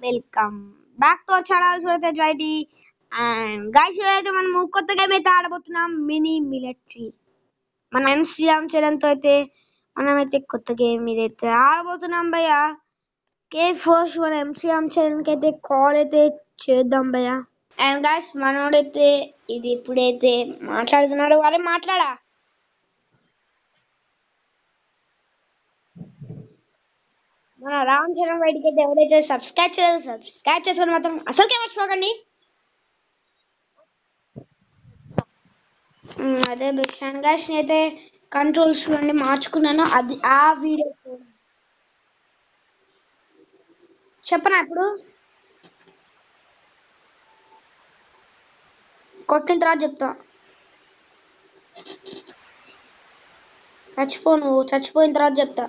Welcome back to our channel Suratej YT and guys అయితే మనము కొత్త గేమ్ అయితే ఆడబోతున్నాం మినీ మిలిటరీ మన ఎం శ్రీరామ్ చరణ్ తో అయితే మనమైతే కొత్త గేమ్ ఇదైతే ఆడబోతున్నాం భయ్య కే ఫస్ట్ మన ఎం శ్రీరామ్ చరణ్ కి అయితే కాల్ అయితే చేద్దాం భయ్య అండ్ గైస్ మనోడైతే ఇది ఇప్పుడైతే మాట్లాడుతున్నాడు వాళ్ళే మాట్లాడా మన రామ్ చరణ్ బయటికి అయితే ఎవరైతే సబ్స్క్రైబ్ చేయలేదు సబ్స్క్రైబ్ చేసుకొని మాత్రం అసలుకే మర్చిపోకండి ఉమ్, అదే బిషాన్ గాస్ అయితే కంట్రోల్స్ నుండి మార్చుకున్నాను అది ఆ వీడియో చెప్పనా ఇప్పుడు కొట్టిన తర్వాత చెప్తా చచ్చిపోను చచ్చిపోయిన తర్వాత చెప్తా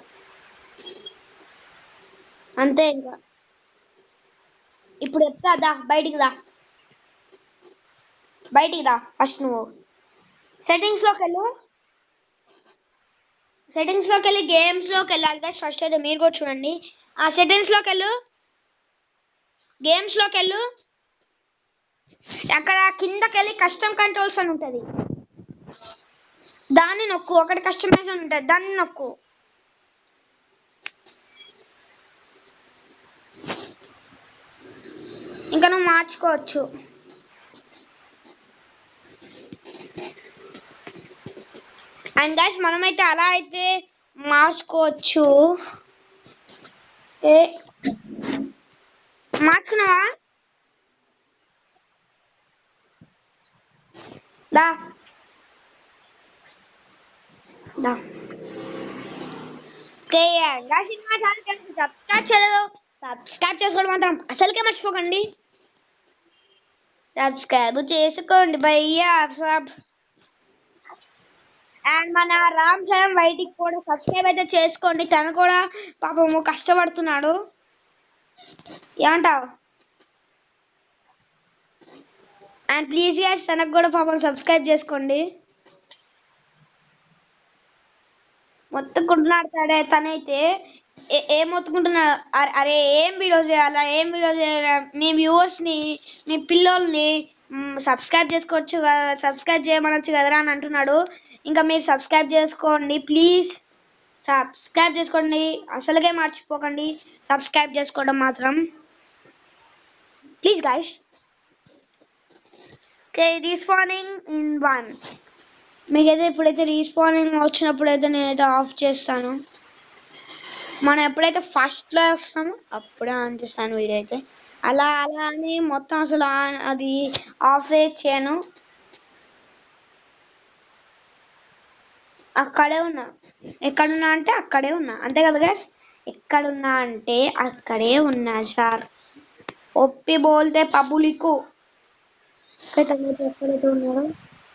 అంతే ఇంకా ఇప్పుడు చెప్తా దా బయటికి దా బయటికి దా ఫస్ట్ నువ్వు సెట్టింగ్స్ లోకి వెళ్ళు సెట్టింగ్స్ లోకి వెళ్ళి గేమ్స్ లోకి వెళ్ళాలి guys. ఫస్ట్ అయితే మీరు కూడా చూడండి ఆ సెట్టింగ్స్ లోకి వెళ్ళు గేమ్స్ లోకి వెళ్ళు అక్కడ కిందకి వెళ్ళి కస్టమ్ కంట్రోల్స్ అని ఉంటుంది దాన్ని నొక్కు ఒకటి కస్టమైజ్ అని ఉంటుంది దాన్ని నొక్కు ఇంకా నువ్వు మార్చుకోవచ్చు అండ్ గైస్ మనమైతే అలా అయితే మార్చుకోవచ్చు ఏ మార్చుకున్నావా దా దా ఓకే గైస్ ఇంకా ఛానల్ సబ్స్క్రైబ్ చేయలేదు సబ్స్క్రైబ్ చేసుకోవడం మాత్రం అసలుకే మర్చిపోకండి సబ్స్క్రైబ్ చేసుకోండి భయ్యా సబ్ అండ్ మన రామ్ చరణ్ వైటికి కూడా సబ్స్క్రైబ్ అయితే చేసుకోండి తను కూడా పాపము కష్టపడుతున్నాడు ఏమంటావు అండ్ ప్లీజ్ గ్యాస్ తనకు కూడా పాపం సబ్స్క్రైబ్ చేసుకోండి మొత్తుకుంటున్నాడు తడే తనైతే ఏ- ఏం మొత్తుకుంటున్నాడు అరే- అరే ఏం వీడియో చేయాలా ఏం వీడియో చేయాలా మీ వ్యూవర్స్ని మీ పిల్లోల్ని సబ్స్క్రైబ్ చేసుకోవచ్చు కదా సబ్స్క్రైబ్ చేయమనొచ్చు కదరా అని అంటున్నాడు ఇంకా మీరు సబ్స్క్రైబ్ చేసుకోండి ప్లీజ్ సబ్స్క్రైబ్ చేసుకోండి అసలుగే మర్చిపోకండి సబ్స్క్రైబ్ చేసుకోవడం మాత్రం please guys okay respawning in one మీకైతే ఇప్పుడైతే రీస్పానింగ్ వచ్చినప్పుడు అయితే నేనైతే ఆఫ్ చేస్తాను మనం ఎప్పుడైతే ఫస్ట్లో వస్తామో అప్పుడే ఆన్ చేస్తాను వీడియో అయితే అలా అలా అని మొత్తం అసలు ఆన్ అది ఆఫ్ చేయను అక్కడే ఉన్నా ఎక్కడున్నా అంటే అక్కడే ఉన్నా అంతే కదా గైస్ ఎక్కడున్నా అంటే అక్కడే ఉన్నా సార్ ఒప్పి బోల్తే పబ్లికు ఎక్కడైతే ఉన్నారో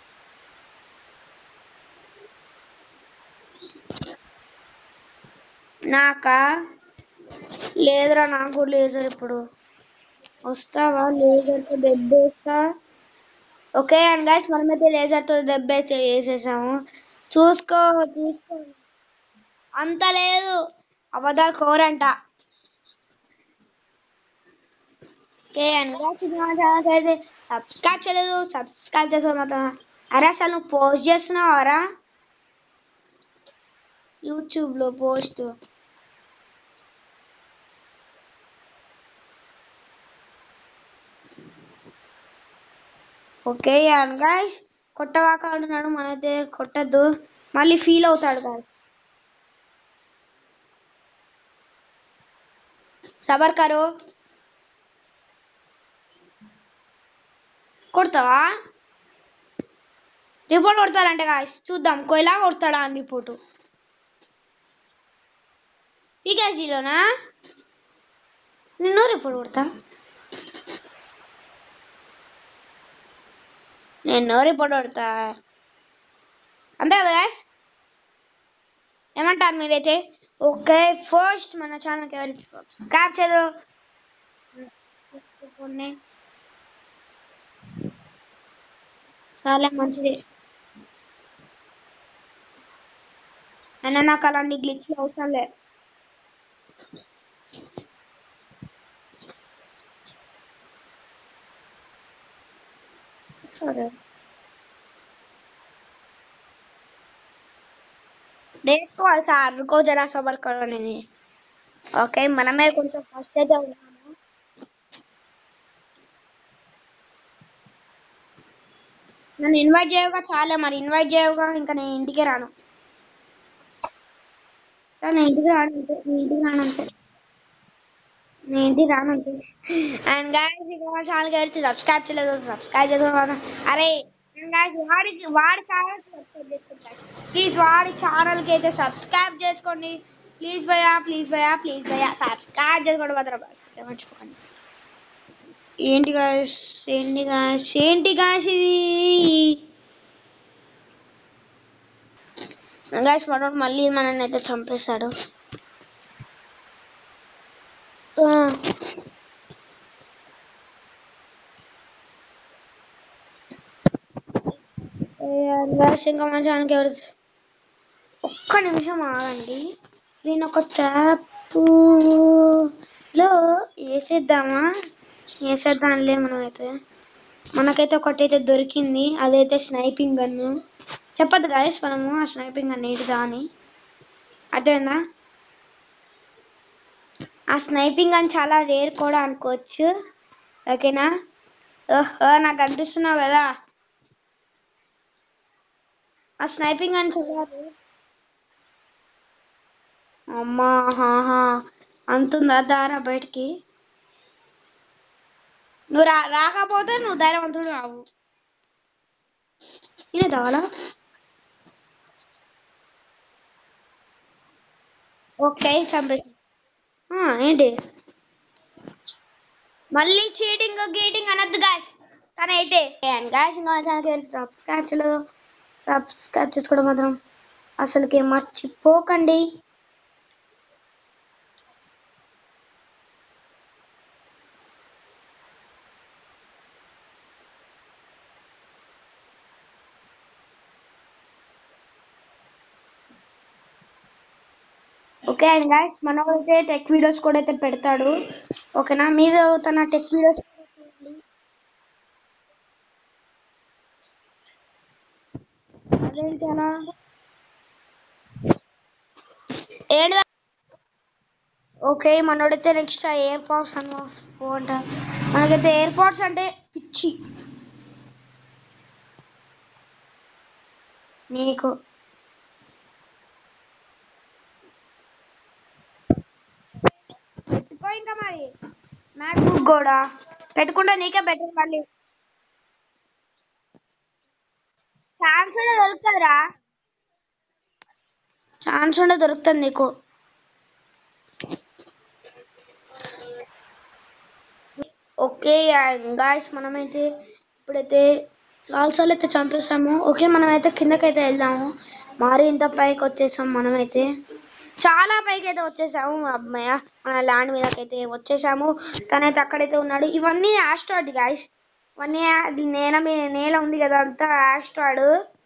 నాకా లేదురా నాకు కూడా లేజర్ ఇప్పుడు వస్తావా లేజర్తో దెబ్బేస్తా ఓకే అండ్ గైస్ మనమైతే లేజర్తో దెబ్బైతే వేసేసాము చూసుకో చూసుకో అంత లేదు అబద్ధాలు కోరంట ఓకే అండ్ గైస్ ఇది మన ఛానల్ అయితే సబ్స్క్రైబ్ చేయలేదు సబ్స్క్రైబ్ చేసుకో మాత్రం అరే అసలు నువ్వు పోస్ట్ చేస్తున్నావారా యూట్యూబ్లో పోస్ట్ ఓకే అండ్ గైస్ కొట్టవాక అంటున్నాడు మనైతే కొట్టద్దు మళ్ళీ ఫీల్ అవుతాడు గైస్ సబర్ కరో కొడతావా రిపోర్ట్ కొడతారంటే గాయస్ చూద్దాం కొయిలా కొడతాడా అని రిపోర్టు పీకేజీలోనా నిన్ను రిపోర్ట్ కొడతా నేను రిపోర్ట్ కొడతా అంతే కదా గాయస్ ఏమంటారు మీరైతే ఓకే ఫస్ట్ మన ఛానల్కి ఎవరైతే సబ్స్క్రైబ్ చేయరు చేసుకోండి. చాలా మంచిది అయినా నాకు అలాంటి గ్లిచ్ అవసరం లేదు సరే నేర్చుకోవాలి సార్ రుకో జరా సబర్ కరో అనేది ఓకే మనమే కొంచెం ఫస్ట్ అయితే ఉన్నాము నన్ను ఇన్వైట్ చేయవుగా చాలా మరి ఇన్వైట్ చేయవుగా ఇంకా నేను ఇంటికి రాను సార్ నేను ఇంటికి రాను అంతే నేను ఇంటికి రాను అంతే నేను ఇంటికి రాను అంతే అండ్ గాయస్ ఇక మా ఛానల్కి వెళ్తే సబ్స్క్రైబ్ చేయలేదు సబ్స్క్రైబ్ చేసుకోవాలి అరే గాయస్ వాడికి వాడి ఛానల్ సబ్స్క్రైబ్ చేసుకోండి guys. ప్లీజ్ వాడి ఛానల్కి అయితే సబ్స్క్రైబ్ చేసుకోండి ప్లీజ్ భయ్యా ప్లీజ్ భయ్యా ప్లీజ్ భయ్యా సబ్స్క్రైబ్ చేసుకోండి మాత్రం అయితే మర్చిపోకండి ఏంటి గాయస్ ఏంటి గాయస్ ఏంటి గాయస్ ఇది గాయస్ మనోడు మళ్ళీ మనల్ని అయితే చంపేశాడు ఆ. గాయస్ ఇంకా మన ఛానల్కి ఎవరు ఒక్క నిమిషం ఆగండి నేను ఒక ట్రాప్ లో వేసేద్దామా వేసేద్దాంలే మనం అయితే మనకైతే ఒకటి అయితే దొరికింది అదైతే స్నైపింగ్ గన్ను చెప్పదు గాయస్ మనము ఆ స్నైపింగ్ గన్ ఏంటిదా అని అర్థమైందా ఆ స్నైపింగ్ గన్ చాలా రేర్ కూడా అనుకోవచ్చు ఓకేనా ఓహో నాకు అనిపిస్తున్నావు కదా ఆ స్నైపింగ్ గన్ చాలా rare. అమ్మా హాహా అంతుందా దారా బయటికి నువ్వు రా రాకపోతే నువ్వు ధైర్యవంతుడు రావు ఈయన కావాలా ఓకే చంపేసి ఆ, ఏంటి మళ్ళీ చీటింగ్ గీటింగ్ అనొద్దు గాయస్ తన అయితే అండ్ గాయస్ ఇంకా ఛానల్కి సబ్స్క్రైబ్ చేయలేదు సబ్స్క్రైబ్ చేసుకోవడం మాత్రం అసలుకి మర్చిపోకండి ఓకే అండ్ గాయస్ మనోడైతే టెక్ వీడియోస్ కూడా అయితే పెడతాడు ఓకేనా మీరు తన టెక్ వీడియోస్ అదేంటి అలా ఏంటి ఓకే మనోడైతే నెక్స్ట్ ఎయిర్ పాడ్స్ అని అంట మనకైతే ఎయిర్ పాడ్స్ అంటే పిచ్చి నీకు పెట్టుకో ఇంకా మరి మ్యాక్ బుక్ కూడా పెట్టుకుంటే నీకే బెటర్ మళ్ళీ ఛాన్స్ ఉండే దొరుకుతుందిరా ఛాన్స్ ఉండే దొరుకుతుంది నీకు ఓకే గాయస్ మనమైతే ఇప్పుడైతే చాలాసార్లు అయితే చంపేసాము ఓకే మనమైతే కిందకైతే వెళ్దాము మరి ఇంత పైకి వచ్చేసాం మనమైతే చాలా పైకి అయితే వచ్చేసాము అమ్మాయ మన ల్యాండ్ మీదకైతే వచ్చేసాము తనైతే అక్కడైతే ఉన్నాడు ఇవన్నీ ఆస్ట్రాయిడ్ గాయస్ ఇవన్నీ అది నేల మీద నేల ఉంది కదా అంతా ఆస్ట్రాయిడ్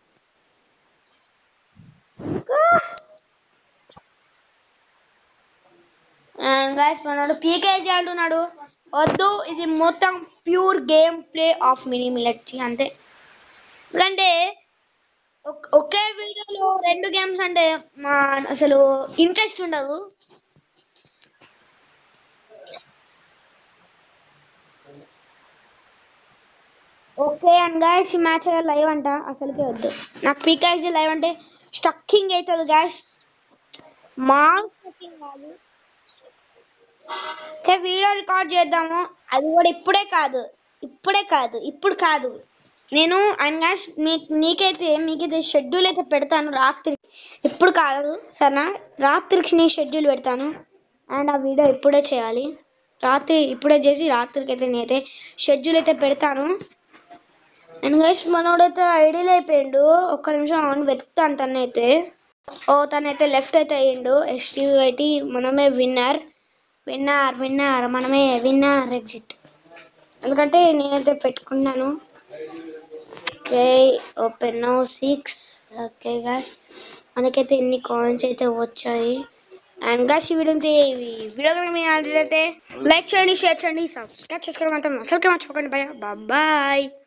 అండ్ గాయస్ మనోడు పీకేజీ అంటున్నాడు వద్దు ఇది మొత్తం pure game play of mini military అంతే ఎందుకంటే ఒక్- ఒకే వీడియోలో రెండు గేమ్స్ అంటే మా అసలు ఇంట్రెస్ట్ ఉండదు ఓకే అండ్ గాయస్ ఈ మ్యాచ్ లైవ్ అంట అసలుకే వద్దు నాకు పీకేజీ లైవ్ అంటే స్టక్కింగ్ అవుతుంది గాయస్ మాల్ స్టక్కింగ్ కాదు ఓకే వీడియో రికార్డ్ చేద్దాము అది కూడా ఇప్పుడే కాదు ఇప్పుడే కాదు ఇప్పుడు కాదు నేను అండ్ గాయస్ మీ నీకైతే మీకైతే షెడ్యూల్ అయితే పెడతాను రాత్రి ఇప్పుడు కాదు సరేనా రాత్రికి నేను షెడ్యూల్ పెడతాను అండ్ ఆ వీడియో ఇప్పుడే చేయాలి రాత్రి ఇప్పుడే చేసి రాత్రికి అయితే నేనైతే షెడ్యూల్ అయితే పెడతాను అండ్ గైస్ మనోడైతే ఐడియల్ అయిపోయిండు ఒక్క నిమిషం అవును వెతుకుతా అంటానైతే ఓ తనైతే లెఫ్ట్ అయితే అయ్యిండు ఎస్టీ ఐటి మనమే విన్నర్ విన్నర్ విన్నర్ మనమే విన్నర్ ఎగ్జిట్ ఎందుకంటే నేనైతే పెట్టుకున్నాను okay open six okay guys మనకైతే ఎన్ని కాయిన్స్ అయితే వచ్చాయి అండ్ గాస్ ఈ వీడియో వీడియో కనుక మీకు నచ్చినట్లయితే లైక్ చేయండి షేర్ చేయండి సబ్స్క్రైబ్ చేసుకోవడం మాత్రం అసలుకే మర్చిపోకండి బాయ్ బాయ్